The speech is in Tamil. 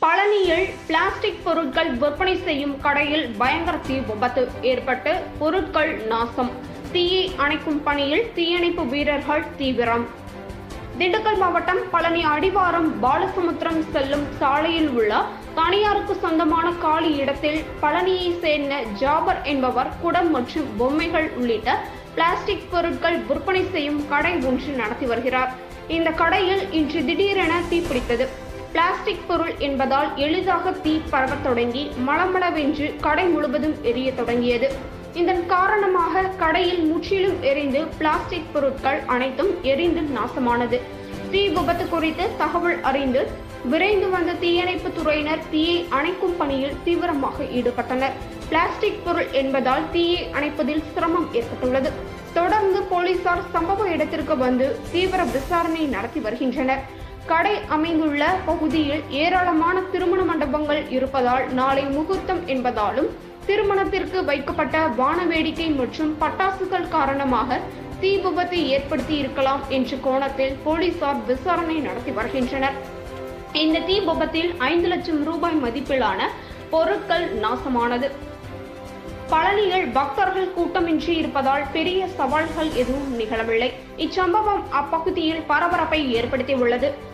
பழனியில் பிளாஸ்டிக் பொருட்கள் விற்பனை செய்யும் கடையில் பயங்கர தீ விபத்து ஏற்பட்டு பொருட்கள் நாசம் தீயை அணைக்கும் பணியில் தீயணைப்பு வீரர்கள் தீவிரம் திண்டுக்கல் மாவட்டம் பழனி அடிவாரம் பாலசமுத்திரம் செல்லும் சாலையில் உள்ள தனியாருக்கு சொந்தமான காலி இடத்தில் பழனியை சேர்ந்த ஜாபர் என்பவர் குடம் மற்றும் பொம்மைகள் உள்ளிட்ட பிளாஸ்டிக் பொருட்கள் விற்பனை செய்யும் கடை ஒன்று நடத்தி வருகிறார் இந்த கடையில் இன்று திடீரென தீப்பிடித்தது பிளாஸ்டிக் பொருள் என்பதால் எளிதாக தீ பரவத் தொடங்கி மளமளவென்று கடை முழுவதும் எரிய தொடங்கியது இதன் காரணமாக கடையில் முற்றிலும் எரிந்து பிளாஸ்டிக் பொருட்கள் அனைத்தும் எரிந்து நாசமானது தீ விபத்து குறித்து தகவல் அறிந்து விரைந்து வந்த தீயணைப்பு துறையினர் தீயை அணைக்கும் பணியில் தீவிரமாக ஈடுபட்டனர் பிளாஸ்டிக் பொருள் என்பதால் தீயை அணைப்பதில் சிரமம் ஏற்பட்டுள்ளது தொடர்ந்து போலீசார் சம்பவ இடத்திற்கு வந்து தீவிர விசாரணை நடத்தி வருகின்றனர் கடை அமைந்துள்ள பகுதியில் ஏராளமான திருமண மண்டபங்கள் இருப்பதால் நாளை முகூர்த்தம் என்பதாலும் திருமணத்திற்கு வைக்கப்பட்ட வான வேடிக்கை மற்றும் பட்டாசுகள் காரணமாக தீ விபத்து ஏற்படுத்தி இருக்கலாம் என்ற கோணத்தில் போலீசார் விசாரணை நடத்தி வருகின்றனர் இந்த தீ விபத்தில் ஐந்து லட்சம் ரூபாய் மதிப்பிலான பொருட்கள் நாசமானது பழனியில் பக்தர்கள் கூட்டமின்றி இருப்பதால் பெரிய சவால்கள் எதுவும் நிகழவில்லை இச்சம்பவம் அப்பகுதியில் பரபரப்பை ஏற்படுத்தியுள்ளது